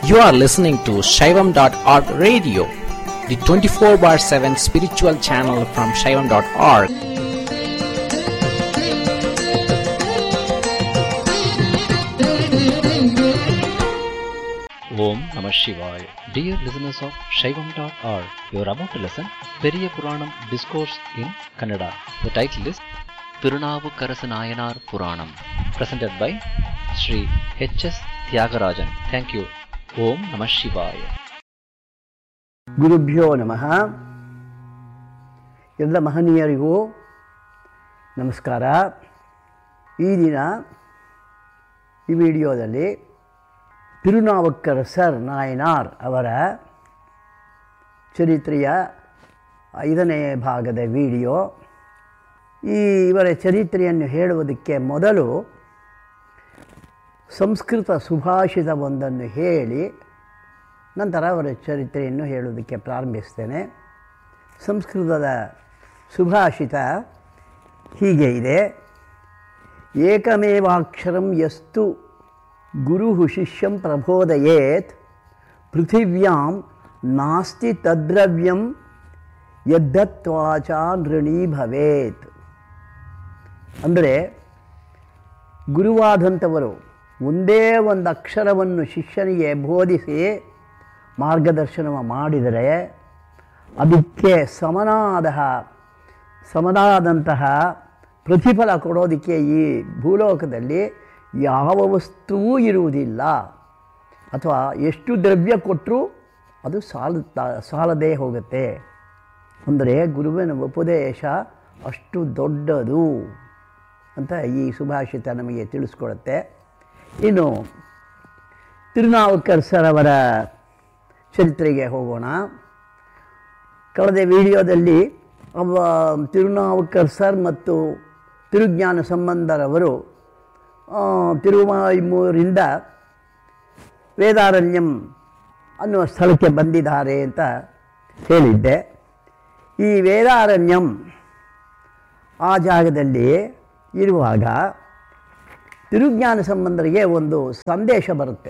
You are listening to Shaivam.org radio, the 24 bar 7 spiritual channel from Shaivam.org. Om Namah Shivaya. Dear listeners of Shaivam.org, you are about to listen Periya Puranam Discourse in Kannada. The title is Tirunavukarasa Nayanar Puranam, presented by Sri H.S. Tyagarajan. Thank you. Om Namah Shivaya. ಗುರುಭ್ಯೋ ನಮಃ ಎಲ್ಲ ಮಹನೀಯರಿಗೂ ನಮಸ್ಕಾರ ಈ ದಿನ ಈ ವಿಡಿಯೋದಲ್ಲಿ ತಿರುನಾವಕ್ಕರ sir Nayanar ಅವರ ಚರಿತ್ರೆಯ ಐದನೇ ಭಾಗದ ವಿಡಿಯೋ ಈ ಇವರ ಚರಿತ್ರೆಯನ್ನು ಹೇಳುವುದಕ್ಕೆ ಮೊದಲು ಸಂಸ್ಕೃತ ಸುಭಾಷಿತವೊಂದನ್ನು ಹೇಳಿ ನಂತರ ಅವರ ಚರಿತ್ರೆಯನ್ನು ಹೇಳುವುದಕ್ಕೆ ಪ್ರಾರಂಭಿಸ್ತೇನೆ ಸಂಸ್ಕೃತದ ಸುಭಾಷಿತ ಹೀಗೆ ಇದೆ ಏಕಮೇವಾಕ್ಷರಂ ಯಸ್ತು ಗುರು ಶಿಷ್ಯಂ ಪ್ರಬೋದಯೇತ್ ಪೃಥಿವ್ಯಾಂ ನಾಸ್ತಿ ತದ್ರವ್ಯಂ ಯದ್ದತ್ವಾಚ ನೃಣೀ ಭವೇತ್ ಅಂದರೆ ಗುರುವಾದಂಥವರು ಒಂದೇ ಒಂದು ಅಕ್ಷರವನ್ನು ಶಿಷ್ಯನಿಗೆ ಬೋಧಿಸಿ ಮಾರ್ಗದರ್ಶನ ಮಾಡಿದರೆ ಅದಕ್ಕೆ ಸಮನಾದ ಸಮನಾದಂತಹ ಪ್ರತಿಫಲ ಕೊಡೋದಕ್ಕೆ ಈ ಭೂಲೋಕದಲ್ಲಿ ಯಾವ ವಸ್ತುವೂ ಇರುವುದಿಲ್ಲ ಅಥವಾ ಎಷ್ಟು ದ್ರವ್ಯ ಕೊಟ್ಟರೂ ಅದು ಸಾಲ ಸಾಲದೇ ಹೋಗುತ್ತೆ ಅಂದರೆ ಗುರುವಿನ ಉಪದೇಶ ಅಷ್ಟು ದೊಡ್ಡದು ಅಂತ ಈ ಸುಭಾಷಿತ ನಮಗೆ ತಿಳಿಸ್ಕೊಡುತ್ತೆ ಇನ್ನು ತಿರುನಾವುಕರ್ ಸರ್ ಅವರ ಚರಿತ್ರೆಗೆ ಹೋಗೋಣ ಕಳೆದ ವಿಡಿಯೋದಲ್ಲಿ ಅವ ತಿರುನಾವುಕರ್ ಸರ್ ಮತ್ತು ತಿರುಜ್ಞಾನ ಸಂಬಂಧರವರು ತಿರುವಾಯ್ಮೂರಿಂದ ವೇದಾರಣ್ಯಂ ಅನ್ನುವ ಸ್ಥಳಕ್ಕೆ ಬಂದಿದ್ದಾರೆ ಅಂತ ಹೇಳಿದ್ದೆ ಈ ವೇದಾರಣ್ಯಂ ಆ ಜಾಗದಲ್ಲಿ ಇರುವಾಗ ತಿರುಜ್ಞಾನ ಸಂಬಂಧರಿಗೆ ಒಂದು ಸಂದೇಶ ಬರುತ್ತೆ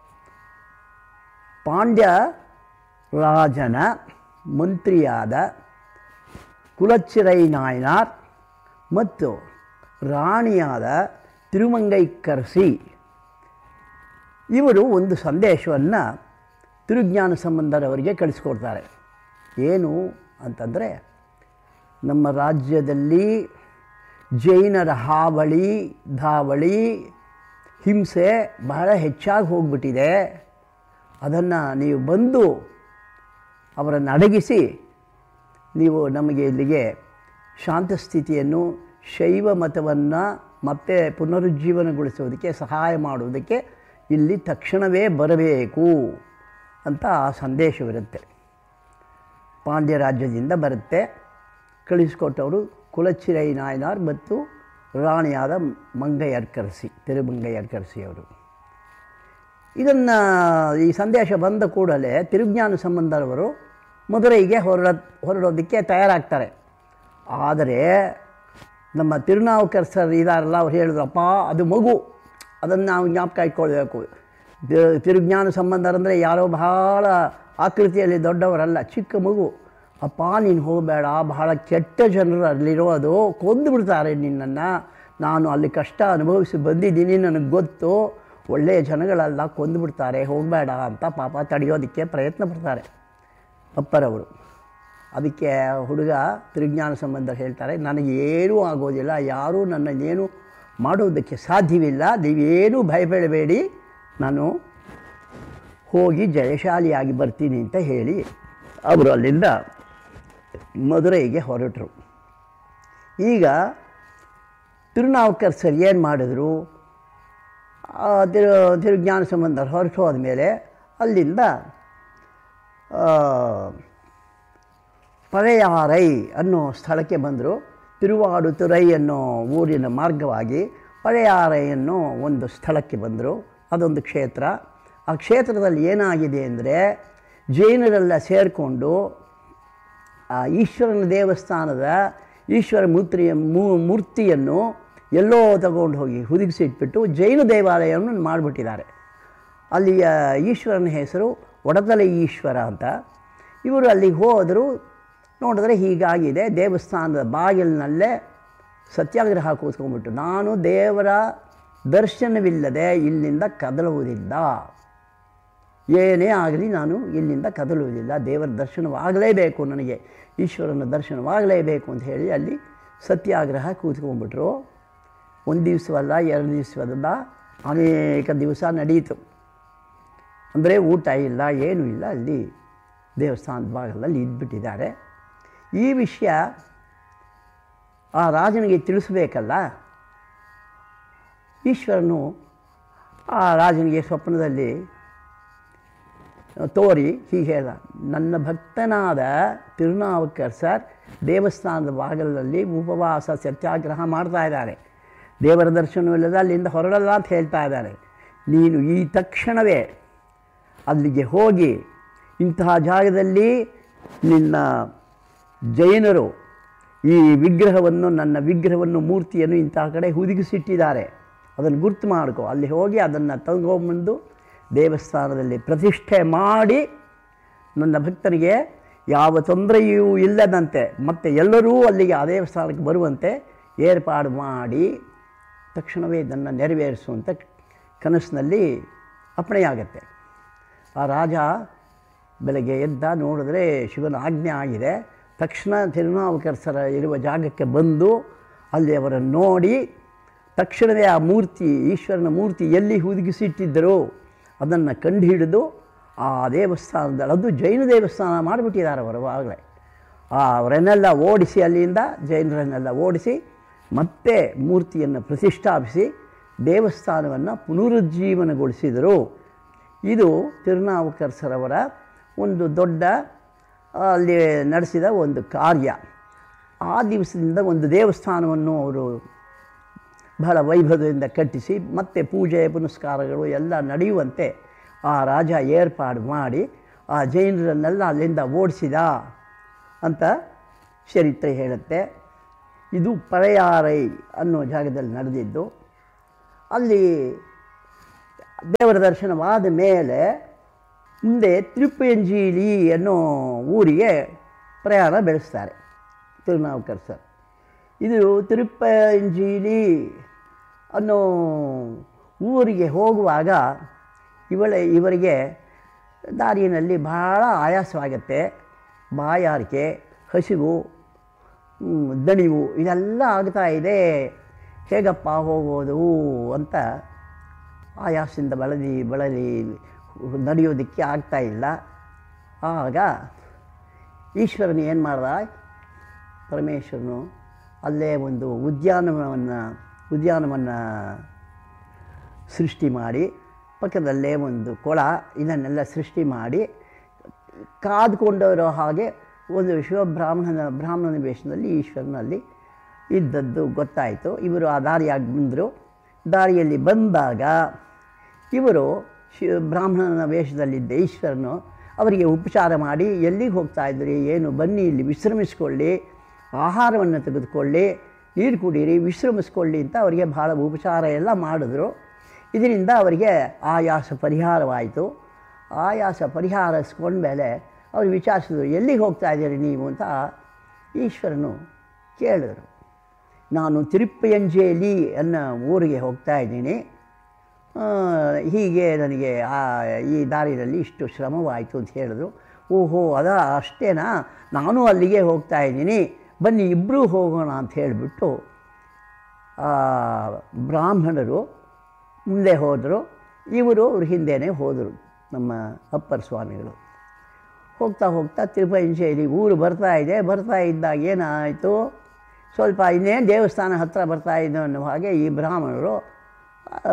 ಪಾಂಡ್ಯ ರಾಜನ ಮಂತ್ರಿಯಾದ ಕುಲಚ್ಚಿರೈ ನಾಯನಾರ್ ಮತ್ತು ರಾಣಿಯಾದ ತಿರುಮಂಗೈಕರ್ಸಿ ಇವರು ಒಂದು ಸಂದೇಶವನ್ನು ತಿರುಜ್ಞಾನ ಸಂಬಂಧರವರಿಗೆ ಕಳಿಸ್ಕೊಡ್ತಾರೆ ಏನು ಅಂತಂದರೆ ನಮ್ಮ ರಾಜ್ಯದಲ್ಲಿ ಜೈನರ ಹಾವಳಿ ಧಾವಳಿ ಹಿಂಸೆ ಬಹಳ ಹೆಚ್ಚಾಗಿ ಹೋಗ್ಬಿಟ್ಟಿದೆ ಅದನ್ನು ನೀವು ಬಂದು ಅವರನ್ನು ಅಡಗಿಸಿ ನೀವು ನಮಗೆ ಇಲ್ಲಿಗೆ ಶಾಂತ ಸ್ಥಿತಿಯನ್ನು ಶೈವ ಮತವನ್ನು ಮತ್ತೆ ಪುನರುಜ್ಜೀವನಗೊಳಿಸೋದಕ್ಕೆ ಸಹಾಯ ಮಾಡುವುದಕ್ಕೆ ಇಲ್ಲಿ ತಕ್ಷಣವೇ ಬರಬೇಕು ಅಂತ ಆ ಸಂದೇಶವಿರುತ್ತೆ ಪಾಂಡ್ಯ ರಾಜ್ಯದಿಂದ ಬರುತ್ತೆ ಕಳಿಸ್ಕೊಟ್ಟವರು ಕುಲಚಿರೈ ನಾಯನಾರ್ ಮತ್ತು ರಾಣಿಯಾದ ಮಂಗಯ್ಯರ್ಕರ್ಸಿ ತಿರುಮಂಗಯ್ಯರ್ಕರ್ಸಿಯವರು ಇದನ್ನು ಈ ಸಂದೇಶ ಬಂದ ಕೂಡಲೇ ತಿರುಜ್ಞಾನ ಸಂಬಂಧರವರು ಮದುರೈಗೆ ಹೊರಡ ಹೊರಡೋದಕ್ಕೆ ತಯಾರಾಗ್ತಾರೆ ಆದರೆ ನಮ್ಮ ತಿರುನಾವುಕರ್ ಸರ್ ಇದಾರಲ್ಲ ಅವ್ರು ಹೇಳಿದ್ರಪ್ಪ ಅದು ಮಗು ಅದನ್ನು ನಾವು ಜ್ಞಾಪಕ ಇಟ್ಕೊಳ್ಬೇಕು ತಿರುಜ್ಞಾನ ಸಂಬಂಧರಂದರೆ ಯಾರೋ ಬಹಳ ಆಕೃತಿಯಲ್ಲಿ ದೊಡ್ಡವರಲ್ಲ ಚಿಕ್ಕ ಮಗು ಅಪ್ಪ ನೀನು ಹೋಗಬೇಡ ಬಹಳ ಕೆಟ್ಟ ಜನರು ಅಲ್ಲಿರೋದು ಕೊಂದು ಬಿಡ್ತಾರೆ ನಿನ್ನನ್ನು ನಾನು ಅಲ್ಲಿ ಕಷ್ಟ ಅನುಭವಿಸಿ ಬಂದಿದ್ದೀನಿ ನನಗೆ ಗೊತ್ತು ಒಳ್ಳೆಯ ಜನಗಳೆಲ್ಲ ಕೊಂದು ಬಿಡ್ತಾರೆ ಹೋಗಬೇಡ ಅಂತ ಪಾಪ ತಡೆಯೋದಕ್ಕೆ ಪ್ರಯತ್ನ ಪಡ್ತಾರೆ ಅಪ್ಪರವರು ಅದಕ್ಕೆ ಹುಡುಗ ತಿರುಜ್ಞಾನ ಸಂಬಂಧ ಹೇಳ್ತಾರೆ ನನಗೇನೂ ಆಗೋದಿಲ್ಲ ಯಾರೂ ನನ್ನನ್ನೇನು ಮಾಡೋದಕ್ಕೆ ಸಾಧ್ಯವಿಲ್ಲ ನೀವೇನೂ ಭಯಪಡಬೇಡಿ ನಾನು ಹೋಗಿ ಜಯಶಾಲಿಯಾಗಿ ಬರ್ತೀನಿ ಅಂತ ಹೇಳಿ ಅವರು ಅಲ್ಲಿಂದ ಮದುರೈಗೆ ಹೊರಟರು ಈಗ ತಿರುನಾವುಕರ್ ಸರ್ ಏನು ಮಾಡಿದ್ರು ತಿರು ತಿರುಜ್ಞಾನ ಸಂಬಂಧ ಹೊರಟು ಹೋದ್ಮೇಲೆ ಅಲ್ಲಿಂದ ಪಳೆಯಾರೈ ಅನ್ನೋ ಸ್ಥಳಕ್ಕೆ ಬಂದರು ತಿರುವಾಡುತುರೈ ಅನ್ನೋ ಊರಿನ ಮಾರ್ಗವಾಗಿ ಪಳೆಯಾರೈ ಅನ್ನೋ ಒಂದು ಸ್ಥಳಕ್ಕೆ ಬಂದರು ಅದೊಂದು ಕ್ಷೇತ್ರ ಆ ಕ್ಷೇತ್ರದಲ್ಲಿ ಏನಾಗಿದೆ ಅಂದರೆ ಜೈನರೆಲ್ಲ ಸೇರಿಕೊಂಡು ಆ ಈಶ್ವರನ ದೇವಸ್ಥಾನದ ಈಶ್ವರ ಮೂರ್ತಿಯ ಮೂರ್ತಿಯನ್ನು ಎಲ್ಲೋ ತಗೊಂಡು ಹೋಗಿ ಹುದುಗಿಸಿಟ್ಬಿಟ್ಟು ಜೈನ ದೇವಾಲಯವನ್ನು ಮಾಡಿಬಿಟ್ಟಿದ್ದಾರೆ ಅಲ್ಲಿಯ ಈಶ್ವರನ ಹೆಸರು ಒಡತಲೆ ಈಶ್ವರ ಅಂತ ಇವರು ಅಲ್ಲಿಗೆ ಹೋದರು ನೋಡಿದ್ರೆ ಹೀಗಾಗಿದೆ ದೇವಸ್ಥಾನದ ಬಾಗಿಲಿನಲ್ಲೇ ಸತ್ಯಾಗ್ರಹ ಕೂತ್ಕೊಂಡ್ಬಿಟ್ಟು ನಾನು ದೇವರ ದರ್ಶನವಿಲ್ಲದೆ ಇಲ್ಲಿಂದ ಕದಲುವುದಿಲ್ಲ ಏನೇ ಆಗಲಿ ನಾನು ಇಲ್ಲಿಂದ ಕದಲುವುದಿಲ್ಲ ದೇವರ ದರ್ಶನವಾಗಲೇಬೇಕು ನನಗೆ ಈಶ್ವರನ ದರ್ಶನವಾಗಲೇಬೇಕು ಅಂತ ಹೇಳಿ ಅಲ್ಲಿ ಸತ್ಯಾಗ್ರಹ ಕೂತ್ಕೊಂಡ್ಬಿಟ್ರು ಒಂದು ದಿವಸವಲ್ಲ ಎರಡು ದಿವಸವಲ್ಲ ಅನೇಕ ದಿವಸ ನಡೆಯಿತು ಅಂದರೆ ಊಟ ಇಲ್ಲ ಏನೂ ಇಲ್ಲ ಅಲ್ಲಿ ದೇವಸ್ಥಾನದ ಭಾಗದಲ್ಲಿ ಇದ್ಬಿಟ್ಟಿದ್ದಾರೆ ಈ ವಿಷಯ ಆ ರಾಜನಿಗೆ ತಿಳಿಸ್ಬೇಕಲ್ಲ ಈಶ್ವರನು ಆ ರಾಜನಿಗೆ ಸ್ವಪ್ನದಲ್ಲಿ ತೋರಿ ಹೀಗೆ ಹೇಳ್ದ ನನ್ನ ಭಕ್ತನಾದ ತಿರುನಾವುಕರ್ ಸರ್ ದೇವಸ್ಥಾನದ ಬಾಗಲಲ್ಲಿ ಉಪವಾಸ ಸತ್ಯಾಗ್ರಹ ಮಾಡ್ತಾ ಇದ್ದಾರೆ ದೇವರ ದರ್ಶನವಿಲ್ಲದ ಅಲ್ಲಿಂದ ಹೊರಡಲ್ಲ ಅಂತ ಹೇಳ್ತಾ ಇದ್ದಾರೆ ನೀನು ಈ ತಕ್ಷಣವೇ ಅಲ್ಲಿಗೆ ಹೋಗಿ ಇಂತಹ ಜಾಗದಲ್ಲಿ ನಿನ್ನ ಜೈನರು ಈ ವಿಗ್ರಹವನ್ನು ನನ್ನ ವಿಗ್ರಹವನ್ನು ಮೂರ್ತಿಯನ್ನು ಇಂತಹ ಕಡೆ ಹುದುಗಿಸಿಟ್ಟಿದ್ದಾರೆ ಅದನ್ನು ಗುರ್ತು ಮಾಡ್ಕೊ ಅಲ್ಲಿ ಹೋಗಿ ಅದನ್ನು ತಗೊಂಬಂದು ದೇವಸ್ಥಾನದಲ್ಲಿ ಪ್ರತಿಷ್ಠೆ ಮಾಡಿ ನನ್ನ ಭಕ್ತನಿಗೆ ಯಾವ ತೊಂದರೆಯೂ ಇಲ್ಲದಂತೆ ಮತ್ತು ಎಲ್ಲರೂ ಅಲ್ಲಿಗೆ ಆ ದೇವಸ್ಥಾನಕ್ಕೆ ಬರುವಂತೆ ಏರ್ಪಾಡು ಮಾಡಿ ತಕ್ಷಣವೇ ಇದನ್ನು ನೆರವೇರಿಸುವಂಥ ಕನಸಿನಲ್ಲಿ ಅಪ್ಪಣೆಯಾಗತ್ತೆ ಆ ರಾಜ ಬೆಳಗ್ಗೆ ಎದ್ದ ನೋಡಿದ್ರೆ ಶಿವನ ಆಜ್ಞೆ ಆಗಿದೆ ತಕ್ಷಣ ತಿರುನಾವುಕರ್ಸರ ಇರುವ ಜಾಗಕ್ಕೆ ಬಂದು ಅಲ್ಲಿ ಅವರನ್ನು ನೋಡಿ ತಕ್ಷಣವೇ ಆ ಮೂರ್ತಿ ಈಶ್ವರನ ಮೂರ್ತಿ ಎಲ್ಲಿ ಹುದುಗಿಸಿಟ್ಟಿದ್ದರೋ ಅದನ್ನು ಕಂಡುಹಿಡಿದು ಆ ದೇವಸ್ಥಾನದಲ್ಲಿ ಅದು ಜೈನ ದೇವಸ್ಥಾನ ಮಾಡಿಬಿಟ್ಟಿದ್ದಾರೆ ಅವರು ಆಗಲೇ ಅವರನ್ನೆಲ್ಲ ಓಡಿಸಿ ಅಲ್ಲಿಂದ ಜೈನರನ್ನೆಲ್ಲ ಓಡಿಸಿ ಮತ್ತೆ ಮೂರ್ತಿಯನ್ನು ಪ್ರತಿಷ್ಠಾಪಿಸಿ ದೇವಸ್ಥಾನವನ್ನು ಪುನರುಜ್ಜೀವನಗೊಳಿಸಿದರು ಇದು ತಿರುನಾವುಕರ್ಸರವರ ಒಂದು ದೊಡ್ಡ ಅಲ್ಲಿ ನಡೆಸಿದ ಒಂದು ಕಾರ್ಯ ಆ ದಿವಸದಿಂದ ಒಂದು ದೇವಸ್ಥಾನವನ್ನು ಅವರು ಬಹಳ ವೈಭವದಿಂದ ಕಟ್ಟಿಸಿ ಮತ್ತೆ ಪೂಜೆ ಪುನಸ್ಕಾರಗಳು ಎಲ್ಲ ನಡೆಯುವಂತೆ ಆ ರಾಜ ಏರ್ಪಾಡು ಮಾಡಿ ಆ ಜೈನರನ್ನೆಲ್ಲ ಅಲ್ಲಿಂದ ಓಡಿಸಿದ ಅಂತ ಚರಿತ್ರೆ ಹೇಳುತ್ತೆ ಇದು ಪಳೆಯಾರೈ ಅನ್ನೋ ಜಾಗದಲ್ಲಿ ನಡೆದಿದ್ದು ಅಲ್ಲಿ ದೇವರ ದರ್ಶನವಾದ ಮೇಲೆ ಮುಂದೆ ತಿರುಪಂಜೀಲಿ ಅನ್ನೋ ಊರಿಗೆ ಪ್ರಯಾಣ ಬೆಳೆಸ್ತಾರೆ ತಿರುನಾವುಕರ್ ಸರ್ ಇದು ತಿರುಪಂಜೀಲಿ ಅನ್ನೋ ಊರಿಗೆ ಹೋಗುವಾಗ ಇವಳ ಇವರಿಗೆ ದಾರಿಯಲ್ಲಿ ಬಹಳ ಆಯಾಸವಾಗತ್ತೆ ಬಾಯಾರಿಕೆ ಹಸಿವು ಹ್ಮ್, ದಣಿವು ಇದೆಲ್ಲ ಆಗ್ತಾ ಇದೆ ಹೇಗಪ್ಪ ಹೋಗೋದು ಅಂತ ಆಯಾಸದಿಂದ ಬಳಲಿ ಬಳಲಿ ನಡೆಯೋದಕ್ಕೆ ಆಗ್ತಾ ಇಲ್ಲ ಆಗ ಈಶ್ವರನು ಏನು ಮಾಡ್ದ ಪರಮೇಶ್ವರನು ಅಲ್ಲೇ ಒಂದು ಉದ್ಯಾನವನವನ್ನು ಉದ್ಯಾನವನ್ನು ಸೃಷ್ಟಿ ಮಾಡಿ ಪಕ್ಕದಲ್ಲೇ ಒಂದು ಕೊಳ ಇದನ್ನೆಲ್ಲ ಸೃಷ್ಟಿ ಮಾಡಿ ಕಾದ್ಕೊಂಡಿರೋ ಹಾಗೆ ಒಂದು ಶಿವಬ್ರಾಹ್ಮಣನ ಬ್ರಾಹ್ಮಣನ ವೇಷದಲ್ಲಿ ಈಶ್ವರನಲ್ಲಿ ಇದ್ದದ್ದು ಗೊತ್ತಾಯಿತು ಇವರು ಆ ದಾರಿಯಾಗಿ ಬಂದರು ದಾರಿಯಲ್ಲಿ ಬಂದಾಗ ಇವರು ಶಿ ಬ್ರಾಹ್ಮಣನ ವೇಷದಲ್ಲಿದ್ದ ಈಶ್ವರನು ಅವರಿಗೆ ಉಪಚಾರ ಮಾಡಿ ಎಲ್ಲಿಗೆ ಹೋಗ್ತಾ ಇದ್ರಿ ಏನು ಬನ್ನಿ ಇಲ್ಲಿ ವಿಶ್ರಮಿಸ್ಕೊಳ್ಳಿ ಆಹಾರವನ್ನು ತೆಗೆದುಕೊಳ್ಳಿ ನೀರು ಕುಡೀರಿ ವಿಶ್ರಮಿಸ್ಕೊಳ್ಳಿ ಅಂತ ಅವರಿಗೆ ಭಾಳ ಉಪಚಾರ ಎಲ್ಲ ಮಾಡಿದ್ರು ಇದರಿಂದ ಅವರಿಗೆ ಆಯಾಸ ಪರಿಹಾರವಾಯಿತು ಆಯಾಸ ಪರಿಹಾರಿಸ್ಕೊಂಡ್ಮೇಲೆ ಅವರು ವಿಚಾರಿಸಿದ್ರು ಎಲ್ಲಿಗೆ ಹೋಗ್ತಾ ಇದ್ದೀರಿ ನೀವು ಅಂತ ಈಶ್ವರನು ಕೇಳಿದರು ನಾನು ತಿರುಪ್ಪಯಂಜೇಲಿ ಅನ್ನೋ ಊರಿಗೆ ಹೋಗ್ತಾ ಇದ್ದೀನಿ ಆ, ಹೀಗೆ ನನಗೆ ಆ ಈ ದಾರಿಯಲ್ಲಿ ಇಷ್ಟು ಶ್ರಮವಾಯಿತು ಅಂತ ಹೇಳಿದ್ರು ಓಹೋ ಅದ ಅಷ್ಟೇನಾ ನಾನು ಅಲ್ಲಿಗೆ ಹೋಗ್ತಾ ಇದ್ದೀನಿ ಬನ್ನಿ ಇಬ್ಬರೂ ಹೋಗೋಣ ಅಂತ ಹೇಳಿಬಿಟ್ಟು ಆ ಬ್ರಾಹ್ಮಣರು ಮುಂದೆ ಹೋದರು ಇವರು ಅವ್ರ ಹಿಂದೆನೇ ಹೋದರು ನಮ್ಮ ಅಪ್ಪರ್ ಸ್ವಾಮಿಗಳು ಹೋಗ್ತಾ ಹೋಗ್ತಾ ತಿರುಪಂಚೇರಿ ಊರು ಬರ್ತಾ ಇದೆ ಬರ್ತಾ ಇದ್ದಾಗ ಏನಾಯಿತು ಸ್ವಲ್ಪ ಇನ್ನೇನು ದೇವಸ್ಥಾನ ಹತ್ತಿರ ಬರ್ತಾ ಇದ್ದು ಅನ್ನೋ ಹಾಗೆ ಈ ಬ್ರಾಹ್ಮಣರು ಆ,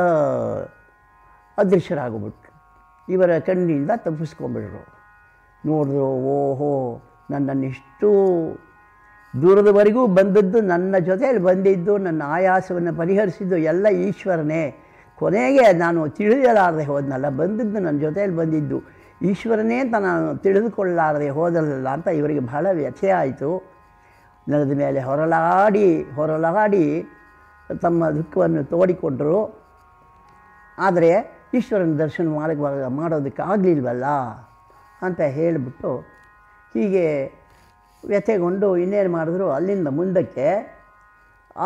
ಅದೃಶ್ಯರಾಗ್ಬಿಟ್ರು ಇವರ ಕಣ್ಣಿಂದ ತಪ್ಪಿಸ್ಕೊಂಡ್ಬಿಟ್ರು ನೋಡಿದ್ರು ಓಹೋ ನನ್ನನ್ನು ಇಷ್ಟು ದೂರದವರೆಗೂ ಬಂದದ್ದು ನನ್ನ ಜೊತೆಯಲ್ಲಿ ಬಂದಿದ್ದು ನನ್ನ ಆಯಾಸವನ್ನು ಪರಿಹರಿಸಿದ್ದು ಎಲ್ಲ ಈಶ್ವರನೇ ಕೊನೆಗೆ ನಾನು ತಿಳಿಯಲಾರದೆ ಹೋದ್ನಲ್ಲ ಬಂದದ್ದು ನನ್ನ ಜೊತೆಯಲ್ಲಿ ಬಂದಿದ್ದು ಈಶ್ವರನೇ ಅಂತ ನಾನು ತಿಳಿದುಕೊಳ್ಳಲಾರದೆ ಹೋದಲ್ಲ ಅಂತ ಇವರಿಗೆ ಬಹಳ ವ್ಯಥೆ ಆಯಿತು ನೆಲದ ಮೇಲೆ ಹೊರಳಾಡಿ ಹೊರಳಾಡಿ ತಮ್ಮ ದುಃಖವನ್ನು ತೋಡಿಕೊಂಡರು ಆದರೆ ಈಶ್ವರನ ದರ್ಶನ ಮಾಡಕ್ಕೆ ಮಾಡೋದಕ್ಕಾಗಲಿಲ್ವಲ್ಲ ಅಂತ ಹೇಳಿಬಿಟ್ಟು ಹೀಗೆ ವ್ಯಥೆಗೊಂಡು ಇನ್ನೇನು ಮಾಡಿದ್ರು ಅಲ್ಲಿಂದ ಮುಂದಕ್ಕೆ ಆ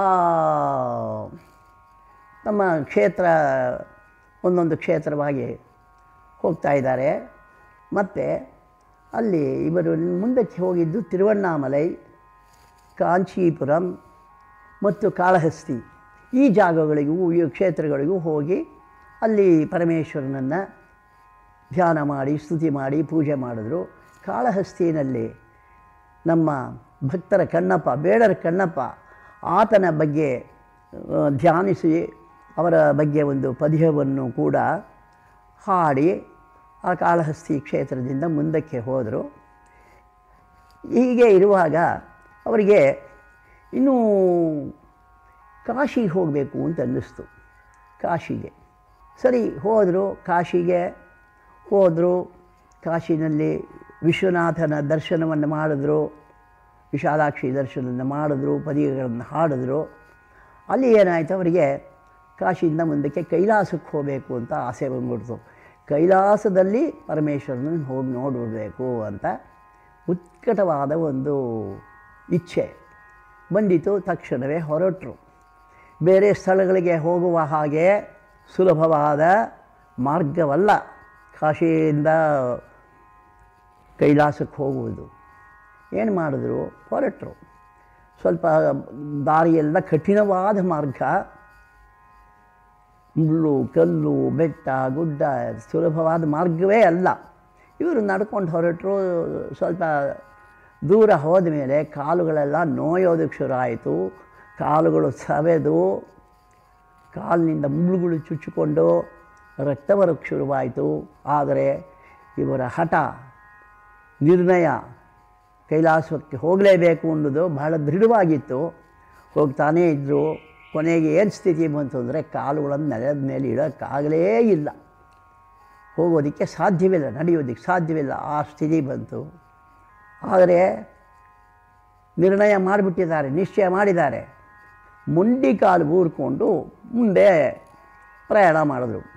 ನಮ್ಮ ಕ್ಷೇತ್ರ ಒಂದೊಂದು ಕ್ಷೇತ್ರವಾಗಿ ಹೋಗ್ತಾ ಇದ್ದಾರೆ ಮತ್ತು ಅಲ್ಲಿ ಇವರು ಮುಂದಕ್ಕೆ ಹೋಗಿದ್ದು ತಿರುವಣ್ಣಾಮಲೈ ಕಾಂಚೀಪುರಂ ಮತ್ತು ಕಾಳಹಸ್ತಿ ಈ ಜಾಗಗಳಿಗೂ ಈ ಕ್ಷೇತ್ರಗಳಿಗೂ ಹೋಗಿ ಅಲ್ಲಿ ಪರಮೇಶ್ವರನನ್ನು ಧ್ಯಾನ ಮಾಡಿ ಸ್ತುತಿ ಮಾಡಿ ಪೂಜೆ ಮಾಡಿದ್ರು ಕಾಳಹಸ್ತಿನಲ್ಲಿ ನಮ್ಮ ಭಕ್ತರ ಕಣ್ಣಪ್ಪ ಬೇಡರ ಕಣ್ಣಪ್ಪ ಆತನ ಬಗ್ಗೆ ಆ, ಧ್ಯಾನಿಸಿ ಅವರ ಬಗ್ಗೆ ಒಂದು ಪದ್ಯವನ್ನು ಕೂಡ ಹಾಡಿ ಆ ಕಾಳಹಸ್ತಿ ಕ್ಷೇತ್ರದಿಂದ ಮುಂದಕ್ಕೆ ಹೋದರು ಹೀಗೆ ಇರುವಾಗ ಅವರಿಗೆ ಇನ್ನೂ ಕಾಶಿಗೆ ಹೋಗಬೇಕು ಅಂತ ಅನ್ನಿಸ್ತು ಕಾಶಿಗೆ ಸರಿ ಹೋದರು ಕಾಶಿಗೆ ಹೋದರು ಕಾಶಿನಲ್ಲಿ ವಿಶ್ವನಾಥನ ದರ್ಶನವನ್ನು ಮಾಡಿದ್ರು ವಿಶಾಲಾಕ್ಷಿ ದರ್ಶನವನ್ನು ಮಾಡಿದ್ರು ಪದಿಗಳನ್ನು ಹಾಡಿದ್ರು ಅಲ್ಲಿ ಏನಾಯಿತು ಅವರಿಗೆ ಕಾಶಿಯಿಂದ ಮುಂದಕ್ಕೆ ಕೈಲಾಸಕ್ಕೆ ಹೋಗಬೇಕು ಅಂತ ಆಸೆ ಬಂದ್ಬಿಡ್ತು ಕೈಲಾಸದಲ್ಲಿ ಪರಮೇಶ್ವರನ ಹೋಗಿ ನೋಡಬೇಕು ಅಂತ ಉತ್ಕಟವಾದ ಒಂದು ಇಚ್ಛೆ ಬಂದಿತು ತಕ್ಷಣವೇ ಹೊರಟರು ಬೇರೆ ಸ್ಥಳಗಳಿಗೆ ಹೋಗುವ ಹಾಗೆ ಸುಲಭವಾದ ಮಾರ್ಗವಲ್ಲ ಕಾಶಿಯಿಂದ ಕೈಲಾಸಕ್ಕೆ ಹೋಗುವುದು ಏನು ಮಾಡಿದ್ರು ಹೊರಟರು ಸ್ವಲ್ಪ ದಾರಿಯೆಲ್ಲ ಕಠಿಣವಾದ ಮಾರ್ಗ ಮುಳ್ಳು ಕಲ್ಲು ಬೆಟ್ಟ ಗುಡ್ಡ ಸುಲಭವಾದ ಮಾರ್ಗವೇ ಅಲ್ಲ ಇವರು ನಡ್ಕೊಂಡು ಹೊರಟರು ಸ್ವಲ್ಪ ದೂರ ಹೋದ ಮೇಲೆ ಕಾಲುಗಳೆಲ್ಲ ನೋಯೋದಕ್ಕೆ ಶುರು ಆಯಿತು ಕಾಲುಗಳು ಸವೆದು ಕಾಲಿನಿಂದ ಮುಳ್ಳುಗಳು ಚುಚ್ಚಿಕೊಂಡು ರಕ್ತ ಬರೋಕ್ಕೆ ಶುರುವಾಯಿತು ಆದರೆ ಇವರ ಹಠ ನಿರ್ಣಯ ಕೈಲಾಸಕ್ಕೆ ಹೋಗಲೇಬೇಕು ಅನ್ನೋದು ಬಹಳ ದೃಢವಾಗಿತ್ತು ಹೋಗ್ತಾನೇ ಇದ್ದರು ಕೊನೆಗೆ ಏನು ಸ್ಥಿತಿ ಬಂತು ಅಂದರೆ ಕಾಲುಗಳನ್ನು ನೆಲದ ಮೇಲೆ ಇಡೋಕ್ಕಾಗಲೇ ಇಲ್ಲ ಹೋಗೋದಕ್ಕೆ ಸಾಧ್ಯವಿಲ್ಲ ನಡೆಯೋದಕ್ಕೆ ಸಾಧ್ಯವಿಲ್ಲ ಆ ಸ್ಥಿತಿ ಬಂತು ಆದರೆ ನಿರ್ಣಯ ಮಾಡಿಬಿಟ್ಟಿದ್ದಾರೆ ನಿಶ್ಚಯ ಮಾಡಿದ್ದಾರೆ ಮುಂಡಿ ಕಾಲು ಊರ್ಕೊಂಡು ಮುಂದೆ ಪ್ರಯಾಣ ಮಾಡಿದ್ರು